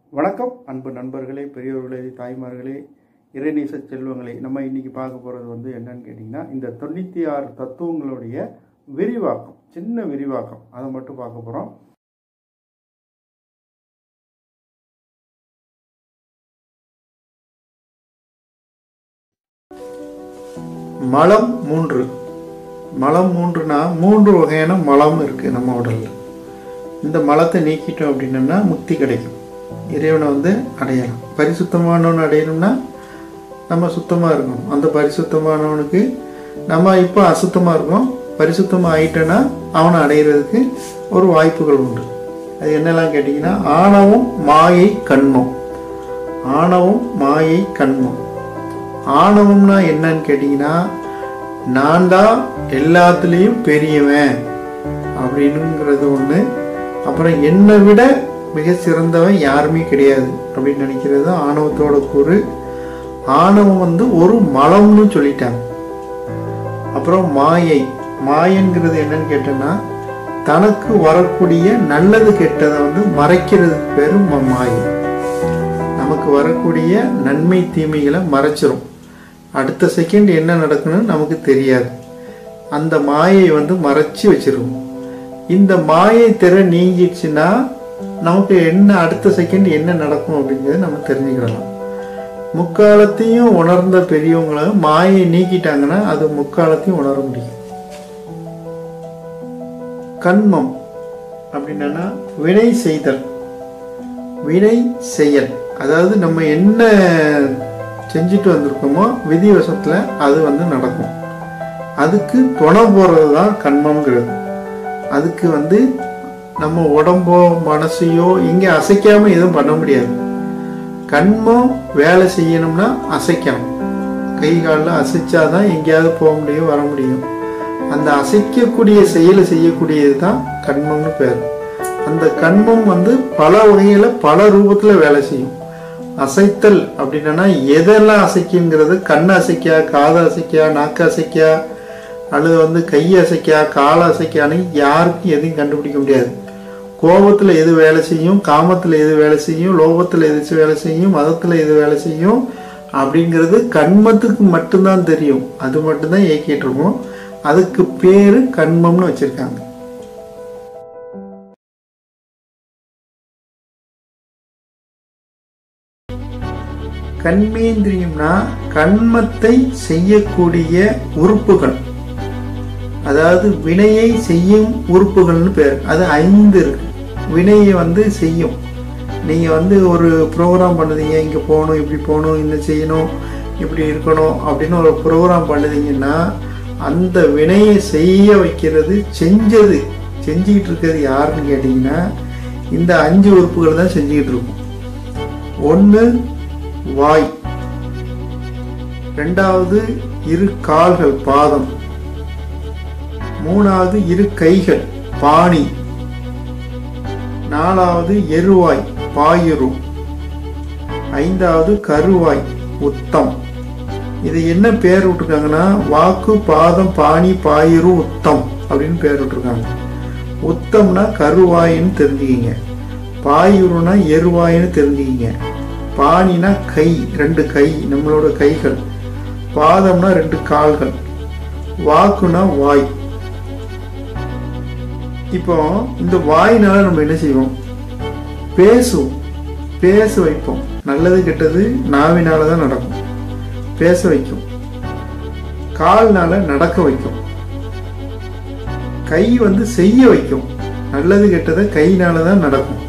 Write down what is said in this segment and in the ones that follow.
வணக்கம் அன்பு நண்பர்களே பெரியவர்களே தாய்மார்களே இறைநேச செல்வங்களே நம்ம இன்னைக்கு பார்க்க போகிறது வந்து என்னன்னு கேட்டிங்கன்னா இந்த தொண்ணூற்றி ஆறு தத்துவங்களுடைய விரிவாக்கம் சின்ன விரிவாக்கம் அதை மட்டும் பார்க்க போகிறோம் மலம் மூன்று மலம் மூன்றுனா மூன்று வகையான மலம் இருக்குது நம்ம உடலில் இந்த மலத்தை நீக்கிட்டோம் அப்படின்னா முக்தி கிடைக்கும் இறைவனை வந்து அடையலாம் பரிசுத்தமானவன் அடையணும்னா நம்ம சுத்தமாக இருக்கணும் அந்த பரிசுத்தமானவனுக்கு நம்ம இப்போ அசுத்தமாக இருக்கோம் பரிசுத்தமாக ஆயிட்டோன்னா அவனை அடையிறதுக்கு ஒரு வாய்ப்புகள் உண்டு அது என்னெல்லாம் கேட்டிங்கன்னா ஆணவம் மாயை கண்மம் ஆணவம் மாயை கண்மம் ஆணவம்னா என்னன்னு கேட்டிங்கன்னா நான் தான் எல்லாத்துலேயும் பெரியவன் அப்படின்னுங்கிறது ஒன்று அப்புறம் என்னை விட மிக சிறந்தவன் யாருமே கிடையாது அப்படின்னு நினைக்கிறது தான் ஆணவத்தோட கூறு ஆணவம் வந்து ஒரு மலம்னு சொல்லிட்டாங்க அப்புறம் மாயை மாயங்கிறது என்னன்னு கேட்டோன்னா தனக்கு வரக்கூடிய நல்லது கெட்டதை வந்து மறைக்கிறதுக்கு பேரு ம- மாயை நமக்கு வரக்கூடிய நன்மை தீமைகளை மறைச்சிரும் அடுத்த செகண்ட் என்ன நடக்குன்னு நமக்கு தெரியாது அந்த மாயை வந்து மறைச்சி வச்சிருக்கும் இந்த மாயை திரை நீங்கிடுச்சுன்னா நமக்கு என்ன அடுத்த செகண்ட் என்ன நடக்கும் அப்படிங்கிறத நம்ம தெரிஞ்சுக்கிடலாம் முக்காலத்தையும் உணர்ந்த பெரியவங்கள மாயை நீக்கிட்டாங்கன்னா அது முக்காலத்தையும் உணர முடியும் கண்மம் அப்படின்னா வினை செய்தல் வினை செயல் அதாவது நம்ம என்ன செஞ்சுட்டு வந்திருக்கோமோ விதிவசத்தில் அது வந்து நடக்கும் அதுக்கு துணை போகிறது தான் கண்மம்ங்கிறது அதுக்கு வந்து நம்ம உடம்போ மனசையோ இங்கே அசைக்காம எதுவும் பண்ண முடியாது கண்மம் வேலை செய்யணும்னா அசைக்கணும் கை காலில் அசைச்சாதான் எங்கேயாவது போக முடியும் வர முடியும் அந்த அசைக்கக்கூடிய செயலை செய்யக்கூடியது தான் கண்மம்னு பேர் அந்த கண்மம் வந்து பல வகையில் பல ரூபத்தில் வேலை செய்யும் அசைத்தல் அப்படின்னா எதெல்லாம் அசைக்குங்கிறது கண் அசைக்கா காது அசைக்கா நாக்கு அசைக்கா அல்லது வந்து கை அசைக்கா காலை அசைக்கான்னு யாருக்கும் எதையும் கண்டுபிடிக்க முடியாது கோபத்தில் எது வேலை செய்யும் காமத்தில் எது வேலை செய்யும் லோபத்தில் எது வேலை செய்யும் மதத்தில் எது வேலை செய்யும் அப்படிங்கிறது கண்மத்துக்கு மட்டும்தான் தெரியும் அது மட்டும்தான் இயக்கிட்டு இருக்கோம் அதுக்கு பேரு கண்மம்னு வச்சிருக்காங்க கண்மேந்திரியம்னா கண்மத்தை செய்யக்கூடிய உறுப்புகள் அதாவது வினையை செய்யும் உறுப்புகள்னு பேர் அது ஐந்து இருக்கு வினையை வந்து செய்யும் நீங்கள் வந்து ஒரு ப்ரோக்ராம் பண்ணுதீங்க இங்கே போகணும் இப்படி போகணும் இந்த செய்யணும் இப்படி இருக்கணும் அப்படின்னு ஒரு ப்ரோக்ராம் பண்ணுதீங்கன்னா அந்த வினையை செய்ய வைக்கிறது செஞ்சது செஞ்சுக்கிட்டு இருக்கிறது யாருன்னு கேட்டிங்கன்னா இந்த அஞ்சு உறுப்புகள் தான் செஞ்சுக்கிட்டு இருக்கும் ஒன்று வாய் ரெண்டாவது இரு கால்கள் பாதம் மூணாவது இரு கைகள் பாணி நாலாவது எருவாய் பாயுரு ஐந்தாவது கருவாய் உத்தம் இது என்ன பேர் விட்டுருக்காங்கன்னா வாக்கு பாதம் பாணி பாயுரு உத்தம் அப்படின்னு பேர் விட்டுருக்காங்க உத்தம்னா கருவாயின்னு தெரிஞ்சுக்கிங்க பாயுருனா எருவாயின்னு தெரிஞ்சுக்கிங்க பாணினா கை ரெண்டு கை நம்மளோட கைகள் பாதம்னா ரெண்டு கால்கள் வாக்குனா வாய் இப்போ இந்த வாயினால நம்ம என்ன செய்வோம் பேசுவோம் பேச வைப்போம் நல்லது கெட்டது நாவினால தான் நடக்கும் பேச வைக்கும் கால்னால நடக்க வைக்கும் கை வந்து செய்ய வைக்கும் நல்லது கெட்டதை கையினால தான் நடக்கும்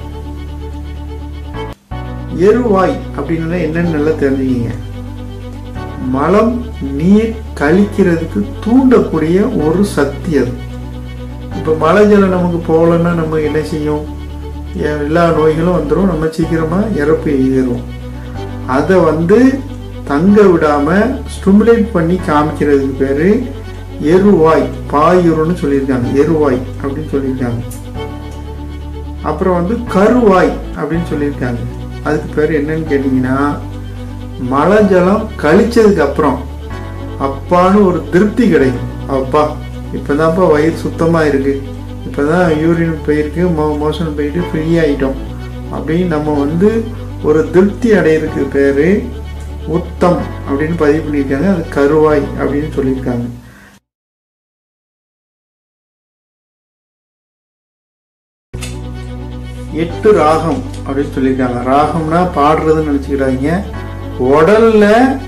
எருவாய் அப்படின்னா என்னன்னு நல்லா தெரிஞ்சுக்கிங்க மலம் நீர் கழிக்கிறதுக்கு தூண்டக்கூடிய ஒரு சக்தி அது இப்போ மழை ஜலம் நமக்கு போகலன்னா நம்ம என்ன செய்யும் எ- எல்லா நோய்களும் வந்துடும் நம்ம சீக்கிரமாக இறப்பு எழுதிடுவோம் அதை வந்து தங்க விடாம ஸ்டிமுலேட் பண்ணி காமிக்கிறதுக்கு பேரு எருவாய் பாயுருன்னு சொல்லியிருக்காங்க எருவாய் அப்படின்னு சொல்லியிருக்காங்க அப்புறம் வந்து கருவாய் அப்படின்னு சொல்லியிருக்காங்க அதுக்கு பேர் என்னன்னு கேட்டிங்கன்னா மழை ஜலம் கழிச்சதுக்கு அப்புறம் அப்பான்னு ஒரு திருப்தி கிடைக்கும் அப்பா இப்போதான்ப்பா வயிறு சுத்தமாக இருக்கு இப்போதான் யூரின் போயிருக்கு மோ மோஷன் போயிட்டு ஃப்ரீ ஆகிட்டோம் அப்படின்னு நம்ம வந்து ஒரு திருப்தி அடையிறதுக்கு பேர் உத்தம் அப்படின்னு பதிவு பண்ணியிருக்காங்க அது கருவாய் அப்படின்னு சொல்லியிருக்காங்க எட்டு ராகம் அப்படின்னு சொல்லியிருக்காங்க ராகம்னா பாடுறதுன்னு நினச்சிக்கிறாங்க உடல்ல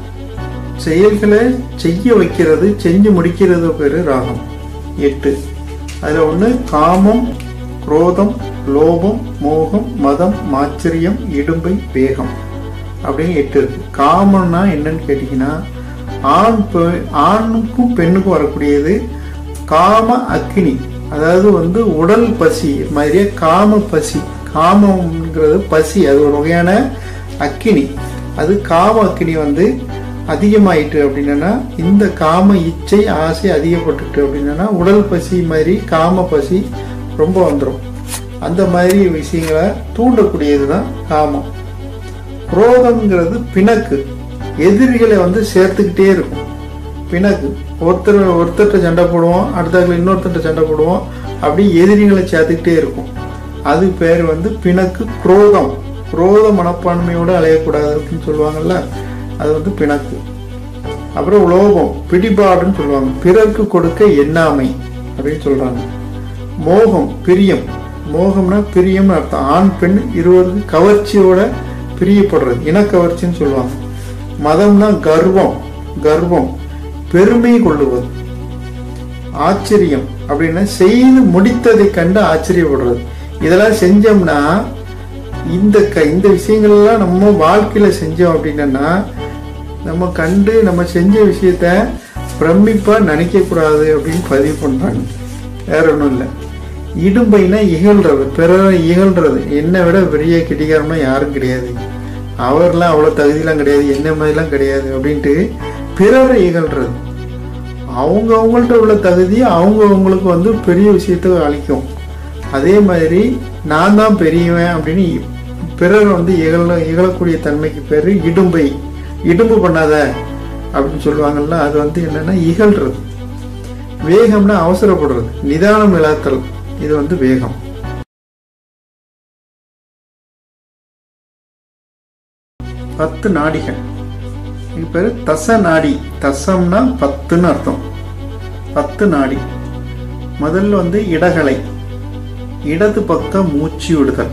செயல்களை செய்ய வைக்கிறது செஞ்சு முடிக்கிறது பேர் ராகம் எட்டு அதில் ஒன்று காமம் குரோதம் லோபம் மோகம் மதம் மாச்சரியம் இடும்பை வேகம் அப்படின்னு எட்டு இருக்கு காமம்னா என்னன்னு கேட்டிங்கன்னா ஆண் பெ- ஆணுக்கும் பெண்ணுக்கும் வரக்கூடியது காம அக்கினி அதாவது வந்து உடல் பசி மாதிரியே காம பசி காமம்ங்கிறது பசி அது ஒரு வகையான அக்கினி அது காம அக்கினி வந்து அதிகமாயிட்டு அப்படின்னா இந்த காம இச்சை ஆசை அதிகப்பட்டுட்டு அப்படின்னா உடல் பசி மாதிரி காம பசி ரொம்ப வந்துடும் அந்த மாதிரி விஷயங்களை தூண்டக்கூடியது தான் காமம் குரோதம்ங்கிறது பிணக்கு எதிரிகளை வந்து சேர்த்துக்கிட்டே இருக்கும் பிணக்கு ஒருத்தர் ஒருத்தர்கிட்ட சண்டை போடுவோம் அடுத்தாக்கில் இன்னொருத்தர்கிட்ட சண்டை போடுவோம் அப்படி எதிரிகளை சேர்த்துக்கிட்டே இருக்கும் அது பேர் வந்து பிணக்கு குரோதம் குரோத மனப்பான்மையோடு அலையக்கூடாது அப்படின்னு சொல்லுவாங்கல்ல அது வந்து பிணக்கு அப்புறம் லோபம் பிடிபாடுன்னு சொல்லுவாங்க பிறருக்கு கொடுக்க எண்ணாமை அப்படின்னு சொல்றாங்க மோகம் பிரியம் மோகம்னா பிரியம்னு அர்த்தம் ஆண் பெண் இருவருக்கு கவர்ச்சியோட பிரியப்படுறது இனக்கவர்ச்சின்னு சொல்லுவாங்க மதம்னா கர்வம் கர்வம் பெருமை கொள்ளுவது ஆச்சரியம் அப்படின்னா செய்து முடித்ததை கண்டு ஆச்சரியப்படுறது இதெல்லாம் செஞ்சோம்னா இந்த க இந்த விஷயங்கள்லாம் நம்ம வாழ்க்கையில செஞ்சோம் அப்படின்னா நம்ம கண்டு நம்ம செஞ்ச விஷயத்த பிரமிப்பா நினைக்க கூடாது அப்படின்னு பதிவு பண்றாங்க வேற ஒன்றும் இல்லை இடும்பைனா இகழ்றது பிறரை இகழ்றது என்னை விட பெரிய கிடிகாரம்னா யாரும் கிடையாது அவர்லாம் அவ்வளோ தகுதியெலாம் கிடையாது என்ன மாதிரிலாம் கிடையாது அப்படின்ட்டு பிறரை இகழ்றது அவங்க அவங்கள்ட்ட உள்ள தகுதி அவங்க அவங்களுக்கு வந்து பெரிய விஷயத்த அளிக்கும் அதே மாதிரி நான் தான் பெரியவன் அப்படின்னு பிறர் வந்து இகழ இகழக்கூடிய தன்மைக்கு பேர் இடும்பை இடும்பு பண்ணாத அப்படின்னு சொல்லுவாங்கல்ல அது வந்து என்னன்னா இகழ்றது வேகம்னா அவசரப்படுறது நிதானம் இழத்தல் இது வந்து வேகம் பத்து நாடிகள் இது பேர் தச நாடி தசம்னா பத்துன்னு அர்த்தம் பத்து நாடி முதல்ல வந்து இடகலை இடது பக்கம் மூச்சு விடுதல்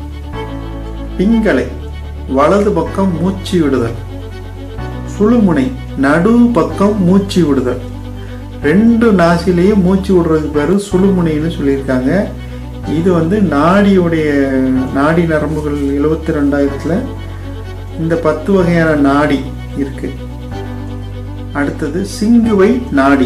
பிங்களை வலது பக்கம் மூச்சு விடுதல் சுழுமுனை நடு பக்கம் மூச்சு விடுதல் ரெண்டு நாசிலையும் மூச்சு விடுறதுக்கு பேர் சுழுமுனைன்னு சொல்லியிருக்காங்க இது வந்து நாடியுடைய நாடி நரம்புகள் எழுபத்தி ரெண்டாயிரத்தில் இந்த பத்து வகையான நாடி இருக்கு அடுத்தது சிங்குவை நாடி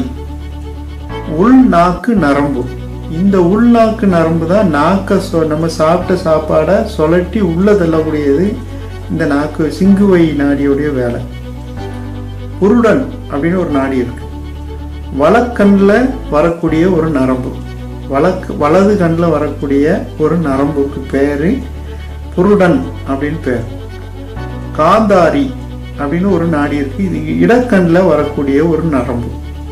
உள் நாக்கு நரம்பு இந்த உள்நாக்கு நரம்பு தான் நாக்க சொ நம்ம சாப்பிட்ட சாப்பாடை சுழட்டி உள்ள தள்ளக்கூடியது இந்த நாக்கு சிங்குவை நாடியுடைய வேலை புருடன் அப்படின்னு ஒரு நாடி இருக்கு வலக்கண்ணில் வரக்கூடிய ஒரு நரம்பு வலக்கு வலது கண்ணில் வரக்கூடிய ஒரு நரம்புக்கு பேரு புருடன் அப்படின்னு பேர் காந்தாரி அப்படின்னு ஒரு நாடி இருக்கு இது இடக்கண்ணில் வரக்கூடிய ஒரு நரம்பு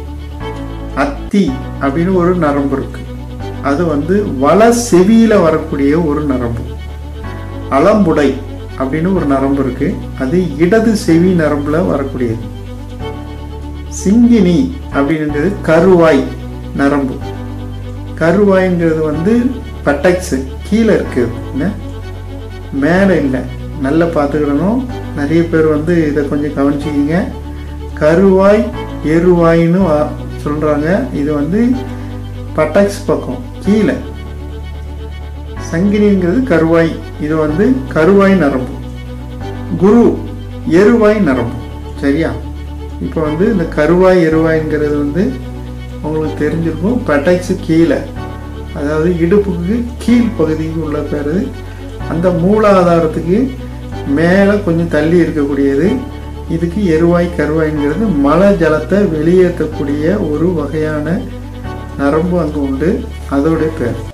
அத்தி அப்படின்னு ஒரு நரம்பு இருக்கு அது வந்து வல செவியில வரக்கூடிய ஒரு நரம்பு அலம்புடை அப்படின்னு ஒரு நரம்பு இருக்கு அது இடது செவி நரம்புல வரக்கூடியது சிங்கினி அப்படின்றது கருவாய் நரம்பு கருவாய்ங்கிறது வந்து பட்டக்ஸ் கீழே இருக்குது என்ன மேலே இல்லை நல்லா பார்த்துக்கிடணும் நிறைய பேர் வந்து இதை கொஞ்சம் கவனிச்சிக்கிங்க கருவாய் எருவாய்னு வா- சொல்றாங்க இது வந்து பட்டக்ஸ் பக்கம் கீழே சங்கினிங்கிறது கருவாய் இது வந்து கருவாய் நரம்பு குரு எருவாய் நரம்பு சரியா இப்போ வந்து இந்த கருவாய் எருவாய்ங்கிறது வந்து உங்களுக்கு தெரிஞ்சிருக்கும் பட்டக்ஸ் கீழே அதாவது இடுப்புக்கு கீழ் பகுதிக்கு உள்ள பேர் அந்த மூலாதாரத்துக்கு மேலே கொஞ்சம் தள்ளி இருக்கக்கூடியது இதுக்கு எருவாய் கருவாய்ங்கிறது மலை ஜலத்தை வெளியேற்றக்கூடிய ஒரு வகையான நரம்பு அங்கே உண்டு அதோடைய பேர்